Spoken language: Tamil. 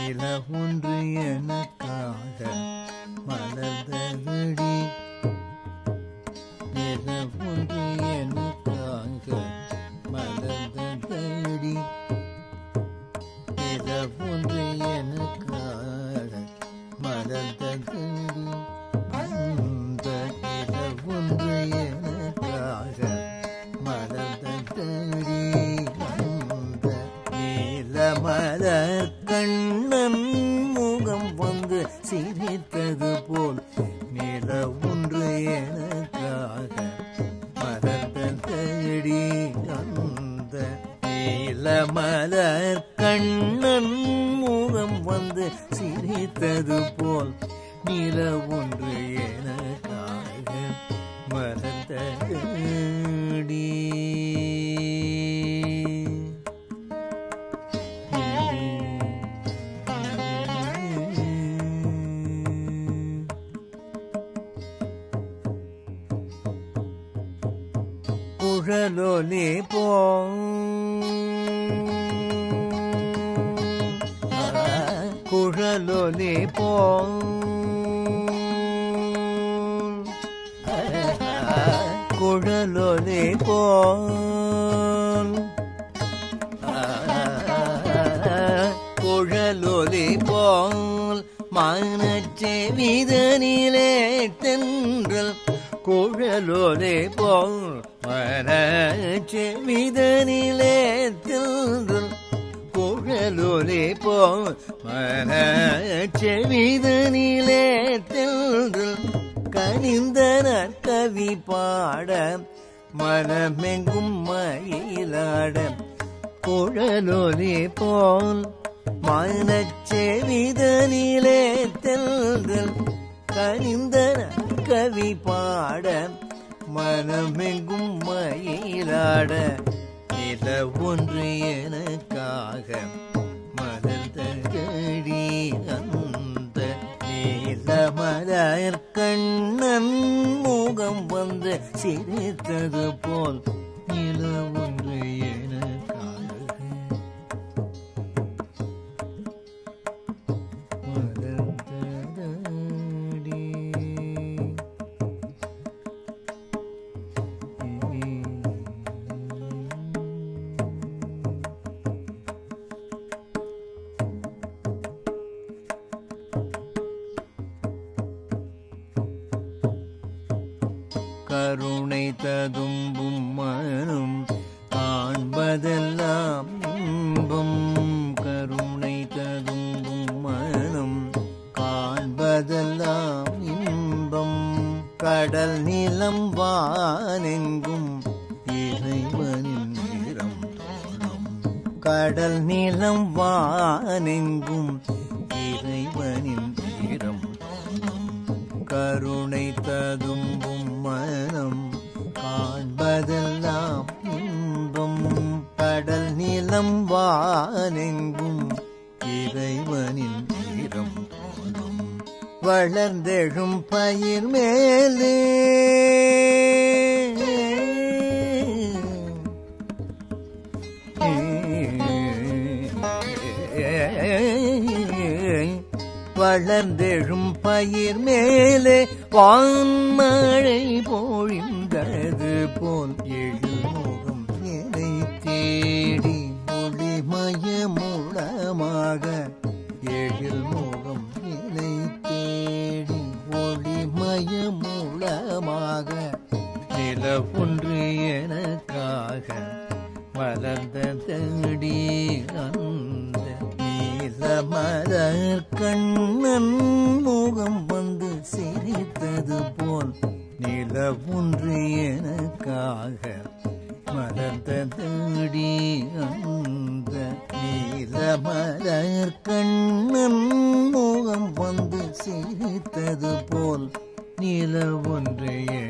நில ஒன்று எனக்காக மலர்ந்ததடி நில ஒன்று எனக்காக மலர்ந்ததடி நில ஒன்று எனக்காக மலர்ந்ததடி அந்த நில ஒன்று எனக்காக மலர்ந்ததடி அந்த நீலமலர் கண்ணன் முகம் வந்து சிரித்தது போல் நில ஒன்று எனக்காக மலர்ந்ததடி அந்த நீலமலர் கண்ணன் முகம் வந்து சிரித்தது போல் நில ஒன்று எனக்காக மலர்ந்ததடி குழலொலி போ குழலொலி போ குழலொலி போல் குழலொலி போல் மனச்செவிதனிலே தென்றல் குழலொலி போல் மனச்செவிதனிலே தென்றல் குழலொலி போல் மனச்செவிதனிலே தென்றல் கனிந்தனர் கவி பாட மனமெங்கும் மயிலாட குழலொலி போல் மனச்செவிதனிலே தெல்தல் கனிந்தனர் கவி பாட மனமெங்கும் மயிலாட நில ஒன்று எனக்காக மலர்ந்தடி அந்த நீலமலர் கண்ணன் முகம் வந்து சிரித்தது போல் நில ஒன்று எனக்காக மலர்ந்ததடி. கருணை ததும்பும் மனம் காண்பதெல்லாம் இன்பம் கருணை ததும்பும் மனம் காண்பதெல்லாம் இன்பம் கடல் நிலம் வானெங்கும் இறைவனின் நிறம் தோணும் கடல் நிலம் வானெங்கும் இறைவனின் நிறம் தோணும் கருணை ததும்பும் மனம் காண்பதெல்லாம் இன்பம் கடல் நிலம் வானெங்கும் இறைவனின் ஈரம் தோணும் வளர்ந்தெழும் பயிர் மேலே வளர்ந்தெழும் பயிர் மேலே வான்மழை பொழிந்தது போல் எழுமுகம் என்னை தேடி ஒளிமய மூலமாக எழில் முகம் என்னை தேடி ஒளிமய மூலமாக நில ஒன்று எனக்காக மலர்ந்ததடி அந்த நீல மலர் கண்ணன் முகம் வந்து சிரித்தது போல் நில ஒன்று எனக்காக மலர்ந்ததடி அந்த நீல மலர் கண்ணன் முகம் வந்து சிரித்தது போல் நில ஒன்று